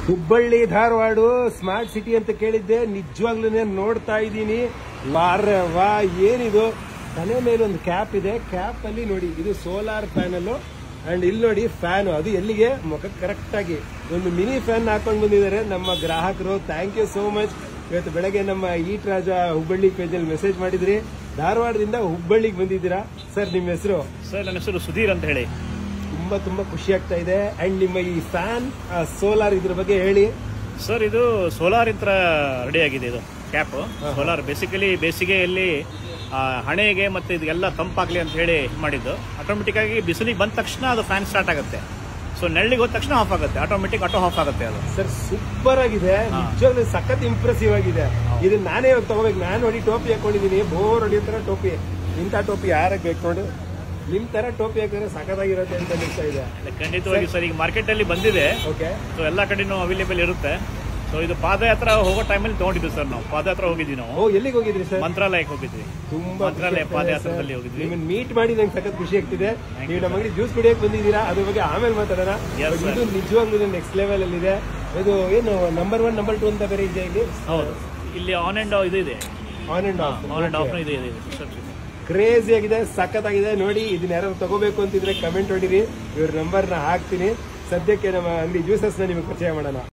Hubballi Dharwad smart city ಅಂತ ಕೇಳಿದ್ದೆ ನಿಜವಾಗ್ಲೂ ನೋಡ್ತಾ ಇದ್ದೀನಿ ವಾರ ವಾ ಏನಿದು ತಲೆ ಮೇಲೆ ಒಂದು ಕ್ಯಾಪ್ ಇದೆ ಕ್ಯಾಪ್ ಅಲ್ಲಿ ನೋಡಿ ಇದು ಸೋಲಾರ್ ಪ್ಯಾನಲ್ ಅಂಡ್ ಇಲ್ಲಿ ನೋಡಿ ಫ್ಯಾನ್ ಅದು ಎಲ್ಲಿಗೆ ಮುಖಕ್ಕೆ ಕರೆಕ್ಟ್ ಆಗಿ ಒಂದು ಮಿನಿ ಫ್ಯಾನ್ ಹಾಕೊಂಡು ಬಂದಿದ್ದಾರೆ ನಮ್ಮ ಗ್ರಾಹಕರು ಥ್ಯಾಂಕ್ ಯು ಸೋ ಮಚ್ ಇವತ್ತು ಬೆಳಗ್ಗೆ ನಮ್ಮ ಈಟ್ ರಾಜ ಹುಬ್ಬಳ್ಳಿ ಪೇಜಲ್ಲಿ ಮೆಸೇಜ್ ಮಾಡಿದ್ರಿ ಧಾರವಾಡದಿಂದ ಹುಬ್ಬಳ್ಳಿಗೆ ಬಂದಿದ್ದೀರಾ ಸರ್ ನಿಮ್ಮ ಹೆಸರು ಸರ್ ನನ್ನ ಹೆಸರು ಸುಧೀರ್ ಅಂತ ಹೇಳಿ ತುಂಬಾ ತುಂಬಾ ಖುಷಿ ಆಗ್ತಾ ಇದೆ ಅಂಡ್ ನಿಮ್ಮ ಈ ಫ್ಯಾನ್ ಸೋಲಾರ್ ಇದ್ರ ಬಗ್ಗೆ ಹೇಳಿ ಸರ್ ಇದು ಸೋಲಾರ್ ಯಂತ್ರ ರೆಡಿ ಆಗಿದೆ ಇದು ಕ್ಯಾಪ್ ಸೋಲಾರ್ ಬೇಸಿಕಲಿ ಬೇಸಿಗೆಯಲ್ಲಿ ಆ, ಹಣೆಗೆ ಮತ್ತೆ ಇದೆಲ್ಲ ತಂಪಾಗ್ಲಿ ಅಂತ ಹೇಳಿ ಮಾಡಿದ್ದು ಆಟೋಮೆಟಿಕ್ ಆಗಿ ಬಿಸಿಲಿಗೆ ಬಂದ ತಕ್ಷಣ ಅದು ಫ್ಯಾನ್ ಸ್ಟಾರ್ಟ್ ಆಗುತ್ತೆ ಸೊ ನೆಳ್ಳಿಗೆ ಹೋದ ತಕ್ಷಣ ಆಫ್ ಆಗುತ್ತೆ ಆಟೋಮೆಟಿಕ್ ಆಟೋ ಆಫ್ ಆಗುತ್ತೆ ಅದು ಸರ್ ಸೂಪರ್ ಆಗಿದೆ ನಿಜವಾಗ್ಲೂ ಸಖತ್ ಇಂಪ್ರೆಸಿವ್ ಆಗಿದೆ ಇದನ್ನ ನಾನೇ ಇವಾಗ ತಗೋಬೇಕು ನಾನು ನೋಡಿ ಟೋಪಿ ಹಾಕೊಂಡಿದೀನಿ ಬೋರ್ ಹೊಡಿಯೋ ತರ ಟೋಪಿ ಇಂಥ ಟೋಪಿ ಯಾರಿಗೆ ಬೇಕು ನೋಡಿ ನಿಮ್ ತರ ಟೋಪಿ ಹಾಕಿದ್ರೆ ಸಖತ್ತಾಗಿರುತ್ತೆ ಅಂತ ಅನಿಸ್ತಾ ಇದೆ ಖಂಡಿತವಾಗಿ ಸರ್ ಈಗ ಮಾರ್ಕೆಟ್ ಅಲ್ಲಿ ಬಂದಿದೆ ಓಕೆ ಸೊ ಎಲ್ಲ ಕಡೆನೂ ಅವೈಲೇಬಲ್ ಇರುತ್ತೆ ಸೊ ಇದು ಪಾದಯಾತ್ರ ಹೋಗೋ ಟೈಮಲ್ಲಿ ತಗೊಂಡಿದ್ವಿ ಸರ್ ನಾವು ಪಾದಯಾತ್ರ ಹೋಗಿದ್ವಿ ನಾವು ಓ ಎಲ್ಲಿಗೆ ಹೋಗಿದ್ರಿ ಸರ್ ಮಂತ್ರಾಲಯಕ್ಕೆ ಹೋಗಿದ್ವಿ ತುಂಬಾ ಮಂತ್ರಾಲಯ ಪಾದಯಾತ್ರದಲ್ಲಿ ಹೋಗಿದ್ವಿ ನಿಮ್ಮನ್ನ ಮೀಟ್ ಮಾಡಿ ನಂಗೆ ಸಖತ್ ಖುಷಿ ಆಗ್ತಿದೆ ನೀವು ನಮ್ಮ ಅಂಗಡಿ ಜ್ಯೂಸ್ ಕುಡಿಯಕ್ಕೆ ಬಂದಿದ್ದೀರಾ ಅದ್ರ ಬಗ್ಗೆ ಆಮೇಲೆ ಮಾತಾಡೋಣ Yes, But sir. ಇದು ನಿಜವಾಗ್ಲೂ ನೆಕ್ಸ್ಟ್ ಲೆವೆಲ್ ಅಲ್ಲಿ ಇದೆ ಇದು ಏನು ನಂಬರ್ ಒನ್ ನಂಬರ್ ಟು ಅಂತ ಬೇರೆ ಇದೆ ಇಲ್ಲಿ ಹೌದು ಇಲ್ಲಿ ಆನ್ ಅಂಡ್ ಇದು ಇದೆ on and off on and off ಇದೆ ಇದೆ ಇದೆ. subscription. ಕ್ರೇಜಿ ಆಗಿದೆ ಸಖತ್ತಾಗಿದೆ ನೋಡಿ ಇದನ್ನ ಯಾರು ತಗೋಬೇಕು ಅಂತಿದ್ರೆ ಕಮೆಂಟ್ ಹೊಡಿರಿ ಇವ್ರ ನಂಬರ್ನ ಹಾಕ್ತೀನಿ ಸದ್ಯಕ್ಕೆ ನಮ್ಮ ಅಂಗಡಿ ಜ್ಯೂಸಸ್ನ ನಿಮಗೆ ಪರಿಚಯ ಮಾಡೋಣ